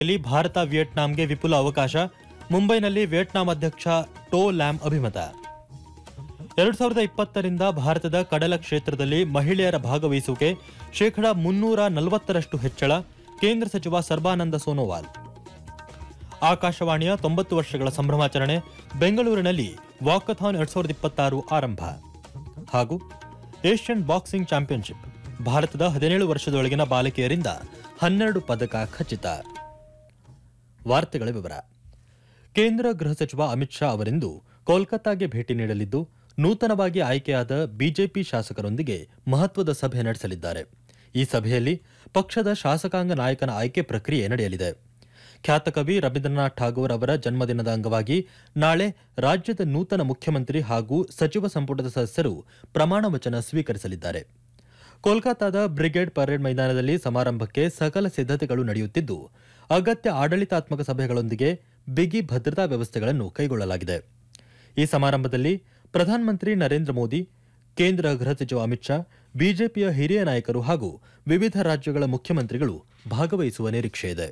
ಇಲ್ಲಿ ಭಾರತ ವಿಯೆಟ್ನಾಂಗೆ ವಿಪುಲ ಅವಕಾಶ ಮುಂಬೈನಲ್ಲಿ ವಿಯೆಟ್ನಾಂ ಅಧ್ಯಕ್ಷ ಟೋ ಲ್ಯಾಮ್ ಅಭಿಮತ ಎರಡು ಸಾವಿರದ ಇಪ್ಪತ್ತರಿಂದ ಭಾರತದ ಕಡಲ ಕ್ಷೇತ್ರದಲ್ಲಿ ಮಹಿಳೆಯರ ಭಾಗವಹಿಸುವಿಕೆ ಶೇಕಡ ಮುನ್ನೂರ ನಲವತ್ತರಷ್ಟು ಹೆಚ್ಚಳ ಕೇಂದ್ರ ಸಚಿವ ಸರ್ಬಾನಂದ ಸೋನೋವಾಲ್ ಆಕಾಶವಾಣಿಯ ತೊಂಬತ್ತು ವರ್ಷಗಳ ಸಂಭ್ರಮಾಚರಣೆ ಬೆಂಗಳೂರಿನಲ್ಲಿ ವಾಕಥಾನ್ ಎರಡ್ ಸಾವಿರದ ಇಪ್ಪತ್ತಾರು ಆರಂಭ ಹಾಗೂ ಏಷ್ಯನ್ ಬಾಕ್ಸಿಂಗ್ ಚಾಂಪಿಯನ್ಶಿಪ್ ಭಾರತದ ಹದಿನೇಳು ವರ್ಷದೊಳಗಿನ ಬಾಲಕಿಯರಿಂದ ಹನ್ನೆರಡು ಪದಕ ಖಚಿತ ವಾರ್ತೆಗಳ ವಿವರ ಕೇಂದ್ರ ಗೃಹ ಸಚಿವ ಅಮಿತ್ ಶಾ ಅವರಿಂದು ಕೋಲ್ಕತ್ತಾಗೆ ಭೇಟಿ ನೀಡಲಿದ್ದು ನೂತನವಾಗಿ ಆಯ್ಕೆಯಾದ ಬಿಜೆಪಿ ಶಾಸಕರೊಂದಿಗೆ ಮಹತ್ವದ ಸಭೆ ನಡೆಸಲಿದ್ದಾರೆ ಈ ಸಭೆಯಲ್ಲಿ ಪಕ್ಷದ ಶಾಸಕಾಂಗ ನಾಯಕನ ಆಯ್ಕೆ ಪ್ರಕ್ರಿಯೆ ನಡೆಯಲಿದೆ ಖ್ಯಾತ ಕವಿ ರವೀಂದ್ರನಾಥ್ ಠಾಗೋರ್ ಅವರ ಜನ್ಮದಿನದ ಅಂಗವಾಗಿ ನಾಳೆ ರಾಜ್ಯದ ನೂತನ ಮುಖ್ಯಮಂತ್ರಿ ಹಾಗೂ ಸಚಿವ ಸಂಪುಟದ ಸದಸ್ಯರು ಪ್ರಮಾಣ ವಚನ ಸ್ವೀಕರಿಸಲಿದ್ದಾರೆ ಕೋಲ್ಕತ್ತಾದ ಬ್ರಿಗೇಡ್ ಪರೇಡ್ ಮೈದಾನದಲ್ಲಿ ಸಮಾರಂಭಕ್ಕೆ ಸಕಲ ಸಿದ್ಧತೆಗಳು ನಡೆಯುತ್ತಿದ್ದು ಅಗತ್ಯ ಆಡಳಿತಾತ್ಮಕ ಸಭೆಗಳೊಂದಿಗೆ ಬಿಗಿ ಭದ್ರತಾ ವ್ಯವಸ್ಥೆಗಳನ್ನು ಕೈಗೊಳ್ಳಲಾಗಿದೆ ಈ ಸಮಾರಂಭದಲ್ಲಿ ಪ್ರಧಾನಮಂತ್ರಿ ನರೇಂದ್ರ ಮೋದಿ ಕೇಂದ್ರ ಗೃಹ ಸಚಿವ ಅಮಿತ್ ಶಾ ಬಿಜೆಪಿಯ ಹಿರಿಯ ನಾಯಕರು ಹಾಗೂ ವಿವಿಧ ರಾಜ್ಯಗಳ ಮುಖ್ಯಮಂತ್ರಿಗಳು ಭಾಗವಹಿಸುವ ನಿರೀಕ್ಷೆಯಿದೆ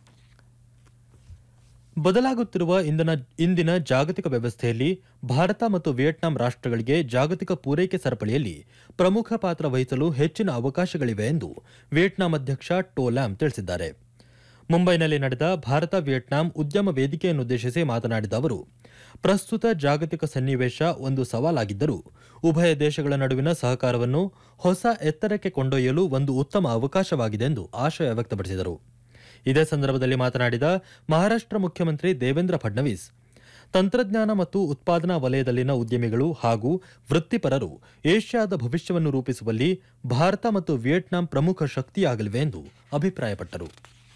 ಬದಲಾಗುತ್ತಿರುವ ಇಂಧನ ಇಂದಿನ ಜಾಗತಿಕ ವ್ಯವಸ್ಥೆಯಲ್ಲಿ ಭಾರತ ಮತ್ತು ವಿಯೆಟ್ನಾಂ ರಾಷ್ಟ್ರಗಳಿಗೆ ಜಾಗತಿಕ ಪೂರೈಕೆ ಸರಪಳಿಯಲ್ಲಿ ಪ್ರಮುಖ ಪಾತ್ರ ವಹಿಸಲು ಹೆಚ್ಚಿನ ಅವಕಾಶಗಳಿವೆ ಎಂದು ವಿಯೆಟ್ನಾಂ ಅಧ್ಯಕ್ಷ ಟೋ ಲ್ಯಾಮ್ ತಿಳಿಸಿದ್ದಾರೆ ಮುಂಬೈನಲ್ಲಿ ನಡೆದ ಭಾರತ ವಿಯೆಟ್ನಾಂ ಉದ್ಯಮ ವೇದಿಕೆಯನ್ನುದ್ದೇಶಿಸಿ ಮಾತನಾಡಿದ ಅವರು ಪ್ರಸ್ತುತ ಜಾಗತಿಕ ಸನ್ನಿವೇಶ ಒಂದು ಸವಾಲಾಗಿದ್ದರೂ ಉಭಯ ದೇಶಗಳ ನಡುವಿನ ಸಹಕಾರವನ್ನು ಹೊಸ ಎತ್ತರಕ್ಕೆ ಕೊಂಡೊಯ್ಯಲು ಒಂದು ಉತ್ತಮ ಅವಕಾಶವಾಗಿದೆ ಎಂದು ಆಶಯ ವ್ಯಕ್ತಪಡಿಸಿದರು ಇದೇ ಸಂದರ್ಭದಲ್ಲಿ ಮಾತನಾಡಿದ ಮಹಾರಾಷ್ಟ್ರ ಮುಖ್ಯಮಂತ್ರಿ ದೇವೇಂದ್ರ ಫಡ್ನವೀಸ್ ತಂತ್ರಜ್ಞಾನ ಮತ್ತು ಉತ್ಪಾದನಾ ವಲಯದಲ್ಲಿನ ಉದ್ಯಮಿಗಳು ಹಾಗೂ ವೃತ್ತಿಪರರು ಏಷ್ಯಾದ ಭವಿಷ್ಯವನ್ನು ರೂಪಿಸುವಲ್ಲಿ ಭಾರತ ಮತ್ತು ವಿಯೆಟ್ನಾಂ ಪ್ರಮುಖ ಶಕ್ತಿಯಾಗಲಿವೆ ಎಂದು ಅಭಿಪ್ರಾಯಪಟ್ಟರು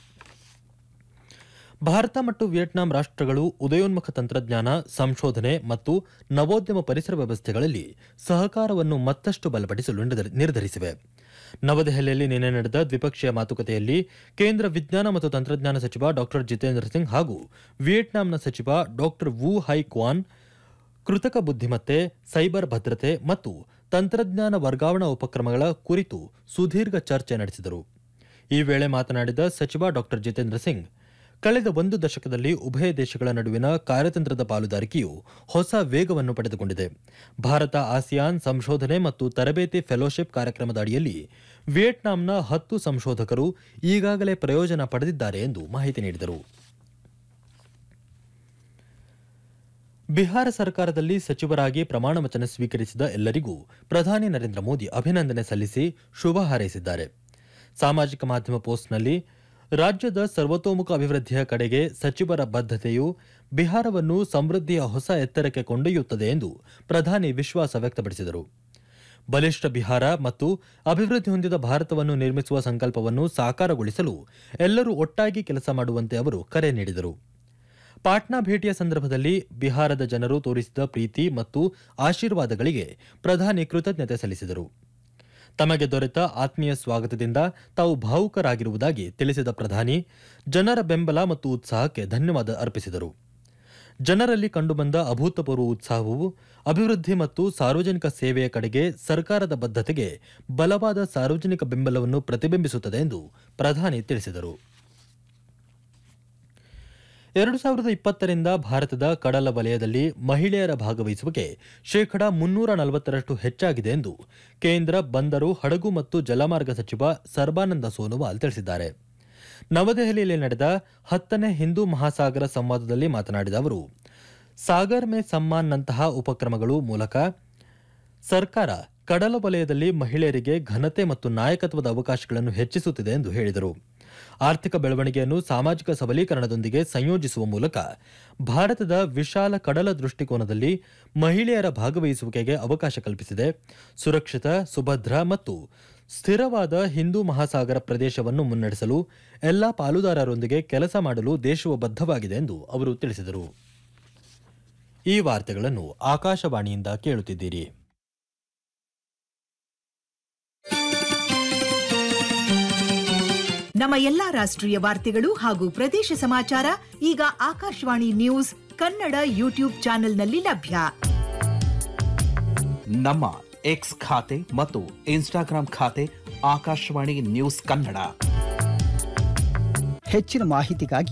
ಭಾರತ ಮತ್ತು ವಿಯೆಟ್ನಾಂ ರಾಷ್ಟ್ರಗಳು ಉದಯೋನ್ಮುಖ ತಂತ್ರಜ್ಞಾನ ಸಂಶೋಧನೆ ಮತ್ತು ನವೋದ್ಯಮ ಪರಿಸರ ವ್ಯವಸ್ಥೆಗಳಲ್ಲಿ ಸಹಕಾರವನ್ನು ಮತ್ತಷ್ಟು ಬಲಪಡಿಸಲು ನಿರ್ಧರಿ- ನಿರ್ಧರಿಸಿವೆ ನವದೆಹಲಿಯಲ್ಲಿ ನಿನ್ನೆ ನಡೆದ ದ್ವಿಪಕ್ಷೀಯ ಮಾತುಕತೆಯಲ್ಲಿ ಕೇಂದ್ರ ವಿಜ್ಞಾನ ಮತ್ತು ತಂತ್ರಜ್ಞಾನ ಸಚಿವ ಡಾ ಜಿತೇಂದ್ರ ಸಿಂಗ್ ಹಾಗೂ ವಿಯೆಟ್ನಾಂನ ಸಚಿವ ಡಾ ವು ಹೈ ಕ್ವಾನ್ ಕೃತಕ ಬುದ್ಧಿಮತ್ತೆ ಸೈಬರ್ ಭದ್ರತೆ ಮತ್ತು ತಂತ್ರಜ್ಞಾನ ವರ್ಗಾವಣಾ ಉಪಕ್ರಮಗಳ ಕುರಿತು ಸುದೀರ್ಘ ಚರ್ಚೆ ನಡೆಸಿದರು ಈ ವೇಳೆ ಮಾತನಾಡಿದ ಸಚಿವ ಡಾ ಜಿತೇಂದ್ರ ಸಿಂಗ್ ಕಳೆದ ಒಂದು ದಶಕದಲ್ಲಿ ಉಭಯ ದೇಶಗಳ ನಡುವಿನ ಕಾರ್ಯತಂತ್ರದ ಪಾಲುದಾರಿಕೆಯು ಹೊಸ ವೇಗವನ್ನು ಪಡೆದುಕೊಂಡಿದೆ ಭಾರತ ಆಸಿಯಾನ್ ಸಂಶೋಧನೆ ಮತ್ತು ತರಬೇತಿ ಫೆಲೋಶಿಪ್ ಕಾರ್ಯಕ್ರಮದ ಅಡಿಯಲ್ಲಿ ವಿಯೆಟ್ನಾಂನ ಹತ್ತು ಸಂಶೋಧಕರು ಈಗಾಗಲೇ ಪ್ರಯೋಜನ ಪಡೆದಿದ್ದಾರೆ ಎಂದು ಮಾಹಿತಿ ನೀಡಿದರು ಬಿಹಾರ ಸರ್ಕಾರದಲ್ಲಿ ಸಚಿವರಾಗಿ ಪ್ರಮಾಣ ವಚನ ಸ್ವೀಕರಿಸಿದ ಎಲ್ಲರಿಗೂ ಪ್ರಧಾನಿ ನರೇಂದ್ರ ಮೋದಿ ಅಭಿನಂದನೆ ಸಲ್ಲಿಸಿ ಶುಭ ಹಾರೈಸಿದ್ದಾರೆ ಸಾಮಾಜಿಕ ಮಾಧ್ಯಮ ಪೋಸ್ಟ್ನಲ್ಲಿ ರಾಜ್ಯದ ಸರ್ವತೋಮುಖ ಅಭಿವೃದ್ಧಿಯ ಕಡೆಗೆ ಸಚಿವರ ಬದ್ಧತೆಯು ಬಿಹಾರವನ್ನು ಸಮೃದ್ಧಿಯ ಹೊಸ ಎತ್ತರಕ್ಕೆ ಕೊಂಡೊಯ್ಯುತ್ತದೆ ಎಂದು ಪ್ರಧಾನಿ ವಿಶ್ವಾಸ ವ್ಯಕ್ತಪಡಿಸಿದರು ಬಲಿಷ್ಠ ಬಿಹಾರ ಮತ್ತು ಅಭಿವೃದ್ಧಿ ಹೊಂದಿದ ಭಾರತವನ್ನು ನಿರ್ಮಿಸುವ ಸಂಕಲ್ಪವನ್ನು ಸಾಕಾರಗೊಳಿಸಲು ಎಲ್ಲರೂ ಒಟ್ಟಾಗಿ ಕೆಲಸ ಮಾಡುವಂತೆ ಅವರು ಕರೆ ನೀಡಿದರು ಪಾಟ್ನಾ ಭೇಟಿಯ ಸಂದರ್ಭದಲ್ಲಿ ಬಿಹಾರದ ಜನರು ತೋರಿಸಿದ ಪ್ರೀತಿ ಮತ್ತು ಆಶೀರ್ವಾದಗಳಿಗೆ ಪ್ರಧಾನಿ ಕೃತಜ್ಞತೆ ಸಲ್ಲಿಸಿದರು ತಮಗೆ ದೊರೆತ ಆತ್ಮೀಯ ಸ್ವಾಗತದಿಂದ ತಾವು ಭಾವುಕರಾಗಿರುವುದಾಗಿ ತಿಳಿಸಿದ ಪ್ರಧಾನಿ ಜನರ ಬೆಂಬಲ ಮತ್ತು ಉತ್ಸಾಹಕ್ಕೆ ಧನ್ಯವಾದ ಅರ್ಪಿಸಿದರು ಜನರಲ್ಲಿ ಕಂಡುಬಂದ ಅಭೂತಪೂರ್ವ ಉತ್ಸಾಹವು ಅಭಿವೃದ್ಧಿ ಮತ್ತು ಸಾರ್ವಜನಿಕ ಸೇವೆಯ ಕಡೆಗೆ ಸರ್ಕಾರದ ಬದ್ಧತೆಗೆ ಬಲವಾದ ಸಾರ್ವಜನಿಕ ಬೆಂಬಲವನ್ನು ಪ್ರತಿಬಿಂಬಿಸುತ್ತದೆ ಎಂದು ಪ್ರಧಾನಿ ತಿಳಿಸಿದರು ಎರಡು ಸಾವಿರದ ಇಪ್ಪತ್ತರಿಂದ ಭಾರತದ ಕಡಲ ವಲಯದಲ್ಲಿ ಮಹಿಳೆಯರ ಭಾಗವಹಿಸುವಿಕೆ ಶೇಕಡಾ ಮುನ್ನೂರ ನಲವತ್ತರಷ್ಟು ಹೆಚ್ಚಾಗಿದೆ ಎಂದು ಕೇಂದ್ರ ಬಂದರು ಹಡಗು ಮತ್ತು ಜಲಮಾರ್ಗ ಸಚಿವ ಸರ್ಬಾನಂದ ಸೋನೋವಾಲ್ ತಿಳಿಸಿದ್ದಾರೆ ನವದೆಹಲಿಯಲ್ಲಿ ನಡೆದ ಹತ್ತನೇ ಹಿಂದೂ ಮಹಾಸಾಗರ ಸಂವಾದದಲ್ಲಿ ಮಾತನಾಡಿದ ಅವರು ಸಾಗರ್ ಮೇ ಸಮ್ಮಾನ್ನಂತಹ ಉಪಕ್ರಮಗಳು ಮೂಲಕ ಸರ್ಕಾರ ಕಡಲ ವಲಯದಲ್ಲಿ ಮಹಿಳೆಯರಿಗೆ ಘನತೆ ಮತ್ತು ನಾಯಕತ್ವದ ಅವಕಾಶಗಳನ್ನು ಹೆಚ್ಚಿಸುತ್ತಿದೆ ಎಂದು ಹೇಳಿದರು ಆರ್ಥಿಕ ಬೆಳವಣಿಗೆಯನ್ನು ಸಾಮಾಜಿಕ ಸಬಲೀಕರಣದೊಂದಿಗೆ ಸಂಯೋಜಿಸುವ ಮೂಲಕ ಭಾರತದ ವಿಶಾಲ ಕಡಲ ದೃಷ್ಟಿಕೋನದಲ್ಲಿ ಮಹಿಳೆಯರ ಭಾಗವಹಿಸುವಿಕೆಗೆ ಅವಕಾಶ ಕಲ್ಪಿಸಿದೆ ಸುರಕ್ಷಿತ ಸುಭದ್ರ ಮತ್ತು ಸ್ಥಿರವಾದ ಹಿಂದೂ ಮಹಾಸಾಗರ ಪ್ರದೇಶವನ್ನು ಮುನ್ನಡೆಸಲು ಎಲ್ಲಾ ಪಾಲುದಾರರೊಂದಿಗೆ ಕೆಲಸ ಮಾಡಲು ದೇಶವು ಬದ್ಧವಾಗಿದೆ ಎಂದು ಅವರು ತಿಳಿಸಿದರು ಈ ವಾರ್ತೆಗಳನ್ನು ಆಕಾಶವಾಣಿಯಿಂದ ಕೇಳುತ್ತಿದ್ದೀರಿ ನಮ್ಮ ಎಲ್ಲಾ ರಾಷ್ಟ್ರೀಯ ವಾರ್ತೆಗಳು ಹಾಗೂ ಪ್ರದೇಶ ಸಮಾಚಾರ ಈಗ ಆಕಾಶವಾಣಿ ನ್ಯೂಸ್ ಕನ್ನಡ ಯೂಟ್ಯೂಬ್ ಚಾನೆಲ್ನಲ್ಲಿ ಲಭ್ಯ ನಮ್ಮ ಎಕ್ಸ್ ಖಾತೆ ಮತ್ತು ಇನ್ಸ್ಟಾಗ್ರಾಂ ಖಾತೆ ಆಕಾಶವಾಣಿ ನ್ಯೂಸ್ ಕನ್ನಡ ಹೆಚ್ಚಿನ ಮಾಹಿತಿಗಾಗಿ